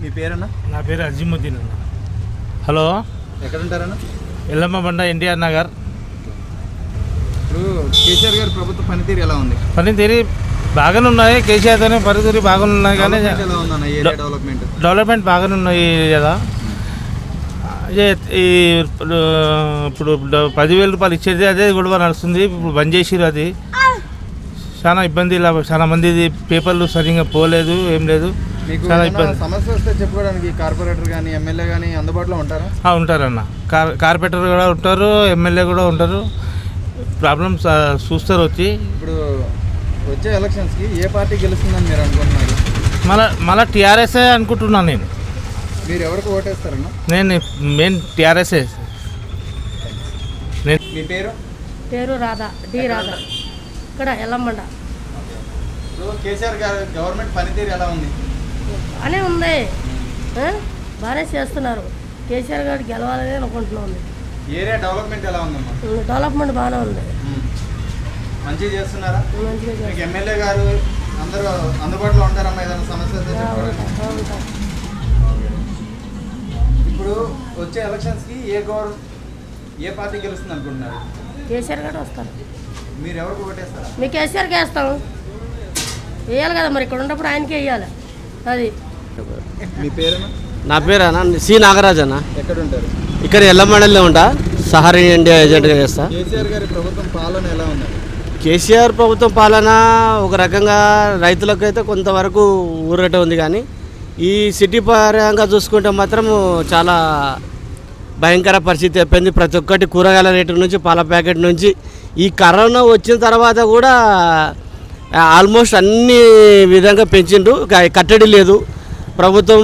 మీ పేరన్నా నా పేరు అజిముద్దీన్ అన్న హలో ఎక్కడ ఉంటారన్నా ఎల్లమ్మ బండ ఎన్టీఆర్ నగర్ ఇప్పుడు కేసీఆర్ గారి ప్రభుత్వ పనితీరు ఎలా ఉంది పనితీరి బాగానే ఉన్నాయి కేసీఆర్తోనే పరిస్థితి బాగానే ఉన్నాయి కానీ డెవలప్మెంట్ ఎలా ఉందన్న ఏరియా డెవలప్మెంట్ డెవలప్మెంట్ బాగానే ఉన్నాయి కదా అదే ఈ ఇప్పుడు ఇప్పుడు డ- పదివేల రూపాయలు ఇచ్చేది అదే గొడవ నడుస్తుంది ఇప్పుడు బంద్ చేసిరు అది చాలా ఇబ్బంది ఇలా చాలా మంది పేపర్లు సరిగ్గా పోలేదు ఏం లేదు మీకు చాలా ఏదైనా ఇబ్బంది సమస్య వస్తే చెప్పుకోవడానికి కార్పొరేటర్ కానీ ఎమ్మెల్యే కానీ అందుబాటులో ఉంటారా ఆ, ఉంటారన్న కార్ కార్పొరేటర్ కూడా ఉంటారు ఎమ్మెల్యే కూడా ఉంటారు ప్రాబ్లమ్స్ ఆ, చూస్తారు వచ్చి ఇప్పుడు వచ్చే ఎలక్షన్స్కి ఏ పార్టీ గెలుస్తుందని మీరు అనుకుంటున్నారు మళ్ళా మళ్ళీ టీఆర్ఎస్ఏ అనుకుంటున్నాను నేను మీరు ఎవరికి ఓటేస్తారన్నా నేను మెయిన్ టీఆర్ఎస్ఏ నేను మీ పేరు పేరు రాధా డి రాధా ఇక్కడ ఎల్లమ్మండ ఇప్పుడు కేసీఆర్ గారి గవర్నమెంట్ పనితీరు ఎలా ఉంది బాగానే ఉంది ఆ? బాగానే చేస్తున్నారు కేసీఆర్ గారు గెలవాలని అనుకుంటున్నాం ఏరియా డెవలప్మెంట్ ఎలా ఉందమ్మా డెవలప్మెంట్ బాగానే ఉంది ఉమ్. మంచిగా చేస్తున్నారా మంచిగా చేస్తున్నారు. మీకు ఎమ్మెల్యే గారు అందరూ అందుబాటులో ఉంటారమ్మా ఏదైనా సమస్య వస్తే ఆ, చెప్పుకోవడానికి? ఉంటా, ఆ, ఉంటా. ఇప్పుడు వచ్చే ఎలక్షన్స్కి ఏ గవర్ ఏ పార్టీ గెలుస్తుంది అనుకుంటున్నారు కేసీఆర్ గారు వస్తారు మీరు ఎవరికి ఓటేస్తారా మీ కేసీఆర్కి వేస్తాం వేయాలి కదా మరి ఇక్కడ ఉన్నప్పుడు ఆయనకే వేయాలి అది మీ పేరేనా నా పేరు అన్న సి నాగరాజ్ అన్న ఎక్కడ ఉంటారు ఇక్కడ ఎల్లమండలిలో ఉంటా సహారా ఇండియా ఏజెంట్గా చేస్తా కేసీఆర్ గారి ప్రభుత్వం పాలన ఎలా ఉంది కేసీఆర్ ప్రభుత్వం పాలన ఒక రకంగా రైతులకు అయితే కొంతవరకు ఊరట ఉంది కానీ ఈ సిటీ పరంగా చూసుకుంటే మాత్రం చాలా భయంకర పరిస్థితి అయిపోయింది ప్రతి ఒక్కటి కూరగాయల రేటు నుంచి పాల ప్యాకెట్ నుంచి ఈ కరోనా వచ్చిన తర్వాత కూడా ఆల్మోస్ట్ అన్ని విధంగా పెంచిండ్రు క- కట్టడి లేదు ప్రభుత్వం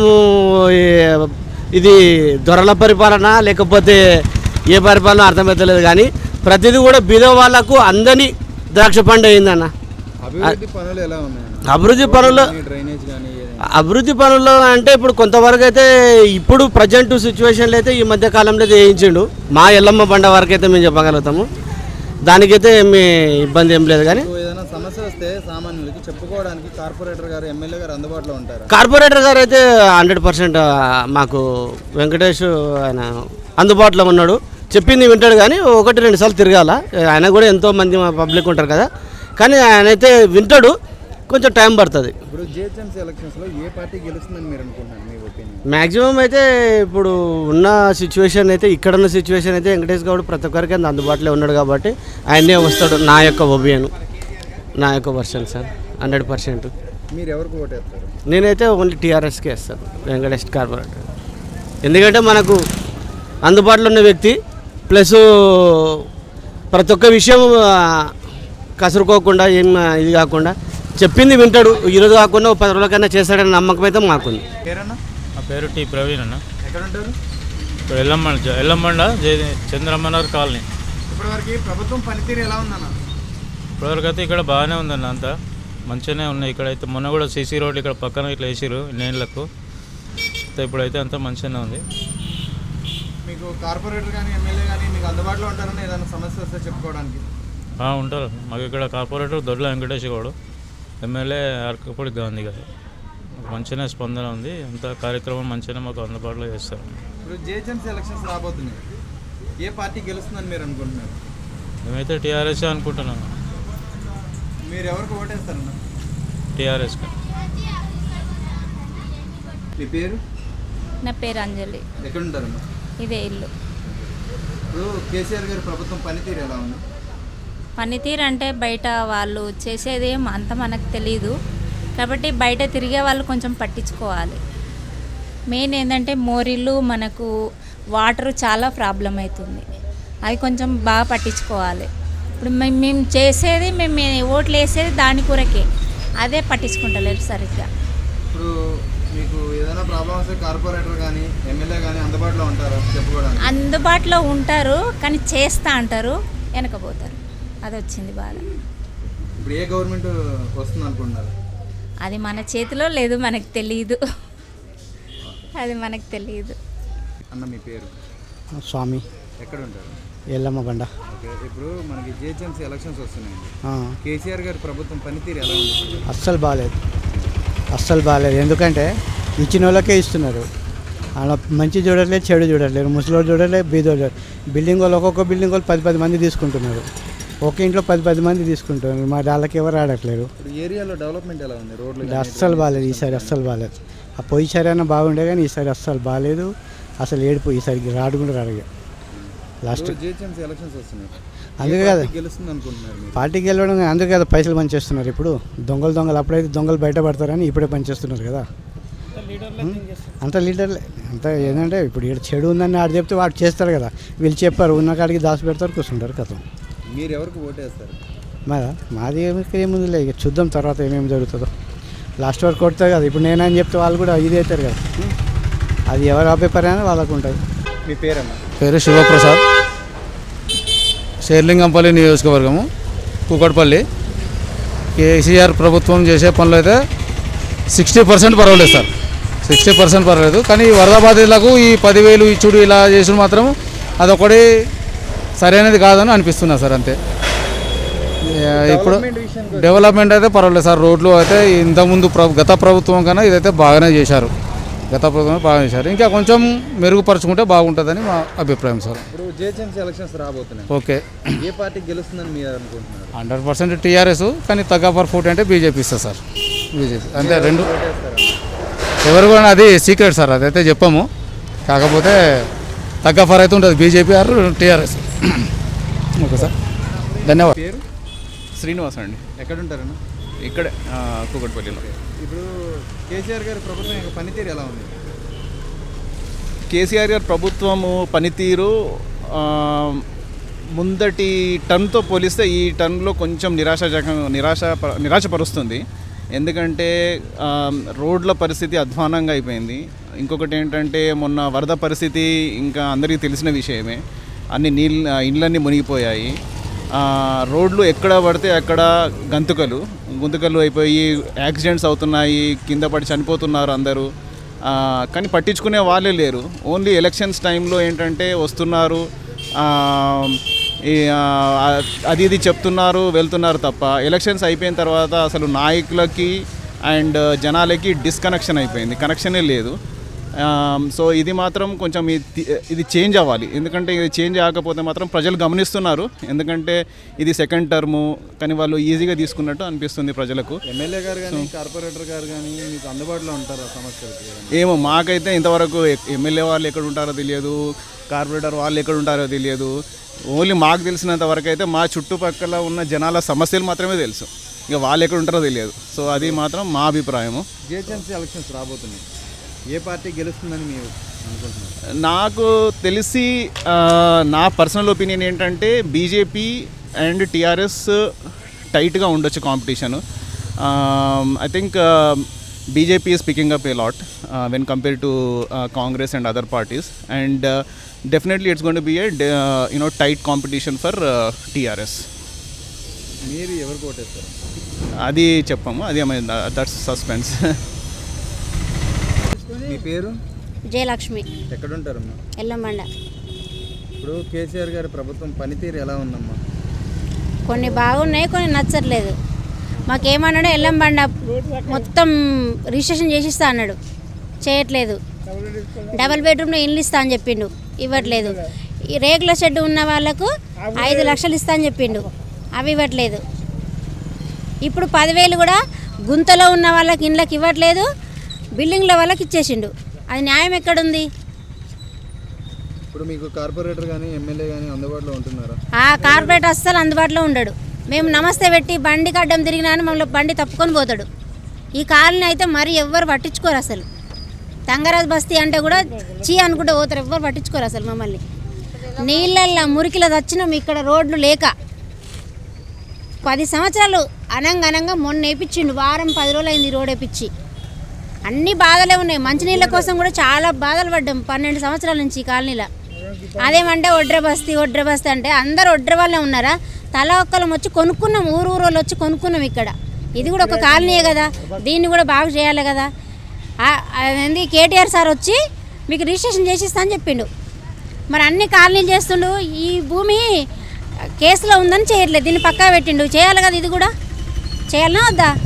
ఈ- ఇది దొరల పరిపాలన లేకపోతే ఏ పరిపాలన అర్థమవుతలేదు కానీ ప్రతిదీ కూడా బీద వాళ్ళకు అందని ద్రాక్ష పండు అయిందన్న అభివృద్ధి పనులు ఎలా ఉన్నాయి అభివృద్ధి పనులు డ్రైనేజ్ కానీ ఏదైనా అభివృద్ధి పనుల్లో అంటే ఇప్పుడు కొంతవరకు అయితే ఇప్పుడు ప్రజెంట్ సిచ్యువేషన్లో అయితే ఈ మధ్య కాలంలో అయితే వేయించిండు మా ఎల్లమ్మ బండ వరకు అయితే మేము చెప్పగలుగుతాము దానికైతే ఏమి ఇబ్బంది ఏం లేదు కానీ సో ఏదైనా సమస్య వస్తే సామాన్యులకి చెప్పుకోవడానికి కార్పొరేటర్ గారు ఎమ్మెల్యే గారు అందుబాటులో ఉంటారు కార్పొరేటర్ గారు అయితే హండ్రెడ్ పర్సెంట్ మాకు వెంకటేష్ ఆయన అందుబాటులో ఉన్నాడు చెప్పింది వింటాడు కానీ ఒకటి రెండు సార్లు తిరగాల ఆయన కూడా ఎంతో మంది పబ్లిక్ ఉంటారు కదా కానీ ఆయన అయితే వింటాడు కొంచెం టైం పడుతుంది ఇప్పుడు జిహెచ్ఎంసీ ఎలక్షన్స్లో ఏ పార్టీ గెలుస్తుందని మీరు అనుకుంటున్నారు మీ ఒపీనియన్ మ్యాక్సిమం అయితే ఇప్పుడు ఉన్న సిచ్యువేషన్ అయితే ఇక్కడ ఉన్న సిచ్యువేషన్ అయితే వెంకటేష్ గౌడ్ ప్రతి ఒక్కరికి అందుబాటులో ఉన్నాడు కాబట్టి ఆయనే వస్తాడు నా యొక్క ఒబియన్ నా యొక్క వర్షన్ సార్ హండ్రెడ్ పర్సెంట్ మీరు ఎవరికి ఓటేస్తారు నేనైతే ఓన్లీ టీఆర్ఎస్కి వేస్తాను వెంకటేష్ కార్పొరేటర్ ఎందుకంటే మనకు అందుబాటులో ఉన్న వ్యక్తి ప్లస్ ప్రతి ఒక్క విషయం ఆ, కసురుకోకుండా ఏం ఆ, ఇది కాకుండా చెప్పింది వింటాడు ఈరోజు కాకుండా ఓ పది రోజులకన్నా చేస్తాడనే నమ్మకం అయితే మాకుంది పేరన్నా నా పేరు టి ప్రవీణ్ అన్న ఎక్కడ ఉంటారు ఇక్కడ ఎల్లమ్మండ జ- ఎల్లమ్మండ జయ చంద్రమ్మనగర్ కాలనీ ఇప్పటివరకు ప్రభుత్వం పనితీరు ఎలా ఉందన్న ఇప్పటివరకు అయితే ఇక్కడ బాగానే ఉందన్న అంతా మంచిగానే ఉన్నాయి ఇక్కడైతే మొన్న కూడా సీసీ రోడ్లు ఇక్కడ పక్కన ఇట్లా వేసిరు నేళ్ళకు అయితే ఇప్పుడైతే అంతా మంచిగానే ఉంది మీకు కార్పొరేటర్ కానీ ఎమ్మెల్యే కానీ మీకు అందుబాటులో ఉంటారని ఏదైనా సమస్య వస్తే చెప్పుకోవడానికి ఆ, ఉంటారు మాకు ఇక్కడ కార్పొరేటర్ దొడ్ల వెంకటేష్ గౌడ్ ఎమ్మెల్యే అరకపూడి గాంధీ గారు మాకు మంచిగానే స్పందన ఉంది అంత కార్యక్రమం మంచిగానే మాకు అందుబాటులో చేస్తారు ఇప్పుడు జిహెచ్ఎంసీ ఎలక్షన్స్ రాబోతున్నాయి ఏ పార్టీ గెలుస్తుందని మీరు అనుకుంటున్నారు మేమైతే టీఆర్ఎస్ అనుకుంటున్నాము మీరు ఎవరికి ఓటేస్తారన్న టీఆర్ఎస్కి మీ పేరు నా పేరు అంజలి ఎక్కడ ఉంటారమ్మా ఇదే ఇల్లు ఇప్పుడు కేసీఆర్ గారి ప్రభుత్వం పనితీరు ఎలా ఉంది పనితీరు అంటే బయట వాళ్ళు చేసేది ఏం అంత మనకు తెలీదు కాబట్టి బయట తిరిగే వాళ్ళు కొంచెం పట్టించుకోవాలి మెయిన్ ఏంటంటే మోరీలు మనకు వాటర్ చాలా ప్రాబ్లం అవుతుంది అది కొంచెం బాగా పట్టించుకోవాలి ఇప్పుడు మేము మేము చేసేది మేము ఓట్లు వేసేది దాని కొరకే అదే పట్టించుకుంటలేరు సరిగ్గా ఇప్పుడు మీకు ఏదైనా ప్రాబ్లం వస్తే కార్పొరేటర్ కానీ ఎమ్మెల్యే కానీ అందుబాటులో ఉంటారా చెప్పుకోవడానికి అందుబాటులో ఉంటారు కానీ చేస్తా అంటారు వెనకపోతారు అది వచ్చింది బాధ ఇప్పుడు ఏ గవర్నమెంట్ వస్తుంది అనుకుంటున్నారు అది మన చేతిలో లేదు మనకు తెలియదు అది మనకు తెలియదు అన్న మీ పేరు స్వామి ఎక్కడ ఉంటారు ఎల్లమ్మ బండ ఓకే ఇప్పుడు మనకి జిహెచ్ఎంసీ ఎలక్షన్స్ వస్తున్నాయండి ఆ, కేసీఆర్ గారి ప్రభుత్వం పనితీరు ఎలా ఉంది అస్సలు బాగాలేదు అస్సలు బాగాలేదు ఎందుకంటే ఇచ్చిన వాళ్ళకే ఇస్తున్నారు అలా మంచి చూడట్లేదు చెడు చూడట్లేదు ముసలోడు చూడట్లేదు బీదోడు చూడట్లేదు బిల్డింగ్ వాళ్ళు ఒక్కొక్క బిల్డింగ్ వాళ్ళు పది పది మంది తీసుకుంటున్నారు ఒక ఇంట్లో పది పది మంది తీసుకుంటున్నారు మా వాళ్ళకి ఎవరు ఆడట్లేరు ఇప్పుడు ఏరియాలో డెవలప్మెంట్ ఎలా ఉంది రోడ్లు ఇది అస్సలు బాగాలేదు ఈసారి అస్సలు బాగాలేదు ఆ పోయిసారి అయినా బాగుండే కానీ ఈసారి అస్సలు బాగాలేదు అసలు ఏడుపు ఈసారికి రాడు కూడా రాడు ఇక. లాస్ట్ జిహెచ్ఎంసీ ఎలక్షన్స్ వస్తున్నాయి అందుకే ఏ కదా పార్టీ గెలుస్తుంది అనుకుంటున్నారు మీరు పార్టీకి వెళ్ళడం అందుకే కదా పైసలు పనిచేస్తున్నారు ఇప్పుడు దొంగలు దొంగలు అప్పుడైతే దొంగలు బయటపడతారని ఇప్పుడే పనిచేస్తున్నారు కదా అంత లీడర్లే అంత ఏంటంటే ఇప్పుడు ఈడ చెడు ఉందని ఆడు చెప్తే వాడు చేస్తారు కదా వీళ్ళు చెప్పారు ఉన్న కాడికి దాచి పెడతారు కూర్చుంటారు కథం మీరు ఎవరికి ఓటేస్తారు మరి మాది ఏమి- ఏముందిలే ఇక చూద్దాం తర్వాత ఏమేమి జరుగుతుందో లాస్ట్ వరకు కొడతారు కదా ఇప్పుడు నేనని చెప్తే వాళ్ళు కూడా ఇది అవుతారు కదా అది ఎవరు అభిప్రాయం వాళ్ళకు ఉంటుంది మీ పేరమ్మా పేరు శివప్రసాద్ షేర్లింగంపల్లి నియోజకవర్గము కూకట్పల్లి కేసీఆర్ ప్రభుత్వం చేసే పనులు అయితే సిక్స్టీ పర్సెంట్ పర్వాలేదు సార్ సిక్స్టీ పర్సెంట్ పర్వాలేదు కానీ ఈ వరద బాధితులకు ఈ పదివేలు ఇచ్చుడు ఇలా చేసుడు మాత్రం అదొకటి సరైనది కాదని అనిపిస్తున్నా సార్ అంతే ఏ, ఇప్పుడు డెవలప్మెంట్ అయితే పర్వాలేదు సార్ రోడ్లు అయితే ఇంతకుముందు ప్ర గత ప్రభుత్వం కన్నా ఇదైతే బాగానే చేశారు గత ప్రభుత్వం బాగా చేశారు ఇంకా కొంచెం మెరుగుపరుచుకుంటే బాగుంటుందని మా అభిప్రాయం సార్ ఇప్పుడు జిహెచ్ఎంసీ ఎలక్షన్స్ రాబోతున్నాయి ఓకే ఏ పార్టీ గెలుస్తుందని మీరు అనుకుంటున్నారు హండ్రెడ్ పర్సెంట్ టీఆర్ఎస్ కానీ తగ్గ ఫర్ ఫుట్ అంటే బీజేపీ ఇస్తుంది సార్ బీజేపీ అంతే రెండు ఎవరు కూడా అది సీక్రెట్ సార్ అదైతే చెప్పము కాకపోతే తగ్గ ఫర్ అయితే ఉంటుంది BJP or TRS okay sir ధన్యవాదాలు పేరు శ్రీనివాస్ అండి ఎక్కడ ఉంటారన్నా ఇక్కడే ఆ, కూకట్పల్లిలో ఇప్పుడు కేసీఆర్ గారి ప్రభుత్వం యొక్క పనితీరు ఎలా ఉంది కేసీఆర్ గారి ప్రభుత్వము పనితీరు ఆ, ముందటి టర్న్తో పోలిస్తే ఈ టర్న్లో కొంచెం నిరాశాజనక నిరాశ నిరాశపరుస్తుంది ఎందుకంటే ఆ, రోడ్ల పరిస్థితి అధ్వానంగా అయిపోయింది ఇంకొకటి ఏంటంటే మొన్న వరద పరిస్థితి ఇంకా అందరికీ తెలిసిన విషయమే అన్ని నీళ్ళ ఇండ్లన్నీ మునిగిపోయాయి ఆ, రోడ్లు ఎక్కడ పడితే అక్కడ గంతుకలు గుంతకలు అయిపోయి యాక్సిడెంట్స్ అవుతున్నాయి కింద పడి చనిపోతున్నారు అందరూ ఆ, కానీ పట్టించుకునే వాళ్ళే లేరు ఓన్లీ ఎలక్షన్స్ టైంలో ఏంటంటే వస్తున్నారు ఆ, ఈ, ఆ, అది ఇది చెప్తున్నారు వెళ్తున్నారు తప్ప ఎలక్షన్స్ అయిపోయిన తర్వాత అసలు నాయకులకి అండ్ జనాలకి డిస్కనెక్షన్ అయిపోయింది కనెక్షనే లేదు సో ఇది మాత్రం కొంచెం ఇది- ఇది చేంజ్ అవ్వాలి ఎందుకంటే ఇది చేంజ్ అవ్వకపోతే మాత్రం ప్రజలు గమనిస్తున్నారు ఎందుకంటే ఇది సెకండ్ టర్ము కానీ వాళ్ళు ఈజీగా తీసుకున్నట్టు అనిపిస్తుంది ప్రజలకు ఎమ్మెల్యే గారు కానీ కార్పొరేటర్ గారు కానీ మీకు అందుబాటులో ఉంటారా సమస్యలకి ఏమో మాకైతే ఇంతవరకు ఎమ్మెల్యే వాళ్ళు ఎక్కడ ఉంటారో తెలియదు కార్పొరేటర్ వాళ్ళు ఎక్కడ ఉంటారో తెలియదు ఓన్లీ మాకు తెలిసినంత వరకు అయితే మా చుట్టుపక్కల ఉన్న జనాల సమస్యలు మాత్రమే తెలుసు ఇక వాళ్ళు ఎక్కడ ఉంటారో తెలియదు సో అది మాత్రం మా అభిప్రాయము జిహెచ్ఎంసీ ఎలక్షన్స్ రాబోతున్నాయి ఏ పార్టీ గెలుస్తుందని మీరు అనుకుంటున్నారు నాకు తెలిసి ఆ, నా పర్సనల్ ఒపీనియన్ ఏంటంటే బీజేపీ అండ్ టీఆర్ఎస్ టైట్గా ఉండొచ్చు competition I think BJP is picking up a lot when compare to Congress and other parties and definitely it's gonna be a you know tight competition for TRS మీరు ఎవరు కోటేస్తారు అది చెప్పాము అది that's suspense మీ పేరు జయలక్ష్మి ఎక్కడ ఉంటారమ్మా ఎల్లమండ ఇప్పుడు కేసీఆర్ గారి ప్రభుత్వం పనితీరు ఎలా ఉందమ్మా కొన్ని బాగున్నాయి కొన్ని నచ్చట్లేదు మాకేమన్నాడు ఎల్లంబండ మొత్తం రిజిస్ట్రేషన్ చేసిస్తా అన్నాడు చేయట్లేదు డబల్ బెడ్రూమ్లో ఇల్లు ఇస్తా అని చెప్పిండు ఇవ్వట్లేదు ఈ రేకుల షెడ్ ఉన్న వాళ్ళకు ఐదు లక్షలు ఇస్తా అని చెప్పిండు అవి ఇవ్వట్లేదు ఇప్పుడు పదివేలు కూడా గుంతలో ఉన్న వాళ్ళకి ఇండ్లకి ఇవ్వట్లేదు బిల్డింగ్ల వాళ్ళకి ఇచ్చేసిండు అది న్యాయం ఎక్కడుంది ఇప్పుడు మీకు కార్పొరేటర్ కానీ ఎమ్మెల్యే కానీ అందుబాటులో ఉంటున్నారా ఆ కార్పొరేట్ అస్సలు అందుబాటులో ఉండడు మేము నమస్తే పెట్టి బండికి అడ్డం తిరిగినా అని మమ్మల్ని బండి తప్పుకొని పోతాడు ఈ కాలనీ అయితే మరి ఎవ్వరు పట్టించుకోరు అసలు తంగరాజ్ బస్తీ అంటే కూడా చీ అనుకుంటే పోతారు ఎవ్వరు పట్టించుకోరు అసలు మమ్మల్ని నీళ్ళల్లో మురికిలో వచ్చినాం ఇక్కడ రోడ్లు లేక పది సంవత్సరాలు అనంగా అనంగా మొన్న వేపించిండు వారం పది రోజులు అయింది ఈ రోడ్ వేపించి అన్ని బాధలే ఉన్నాయి మంచినీళ్ళ కోసం కూడా చాలా బాధలు పడ్డాం పన్నెండు సంవత్సరాల నుంచి ఈ కాలనీలో అదేమంటే ఒడ్ర బస్తీ ఒడ్ర బస్తీ అంటే అందరు ఒడ్ర వాళ్ళే ఉన్నారా తల ఒక్కలం వచ్చి కొనుక్కున్నాం ఊరు ఊరు వాళ్ళు వచ్చి కొనుక్కున్నాం ఇక్కడ ఇది కూడా ఒక కాలనీయే కదా దీన్ని కూడా బాగా చేయాలి కదా ఆ- అదేంది కేటీఆర్ సార్ వచ్చి మీకు రిజిస్ట్రేషన్ చేసిస్తా అని చెప్పిండు మరి అన్ని కాలనీలు చేస్తుండు ఈ భూమి కేసులో ఉందని చేయట్లేదు దీన్ని పక్కా పెట్టిండు చేయాలి కదా ఇది కూడా చేయాలనా వద్దా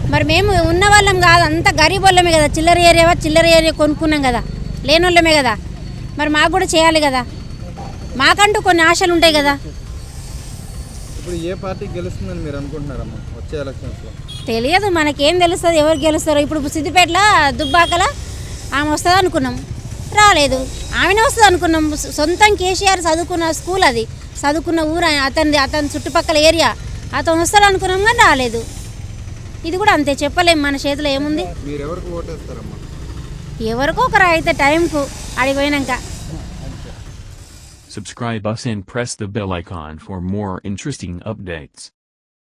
మరి మేము ఉన్న వాళ్ళం కాదు అంత గరీబ్ వాళ్ళమే కదా చిల్లర ఏరియా చిల్లర ఏరియా కొనుక్కున్నాం కదా లేని వాళ్ళమే కదా మరి మాకు కూడా చేయాలి కదా మాకంటూ కొన్ని ఆశలు ఉంటాయి కదా ఇప్పుడు ఏ పార్టీ గెలుస్తుందని మీరు అనుకుంటున్నారమ్మా వచ్చే ఎలక్షన్స్లో తెలియదు మనకేం తెలుస్తుంది ఎవరు గెలుస్తారో ఇప్పుడు సిద్దిపేటలో దుబ్బాకల ఆమె వస్తుంది అనుకున్నాం రాలేదు ఆమెనే వస్తుంది అనుకున్నాం సొ- సొంతం కేసీఆర్ చదువుకున్న స్కూల్ అది చదువుకున్న ఊరు ఆయన- అతనిది అతని చుట్టుపక్కల ఏరియా అతను వస్తాడు అనుకున్నాం కానీ రాలేదు ఇది కూడా అంతే చెప్పలేం మన చేతిలో ఏముంది మీరు ఎవరికి ఓటేస్తారమ్మా ఎవరికో ఒకరు అయితే టైంకు అడిగిపోయినాక Subscribe us and press the bell icon for more interesting updates.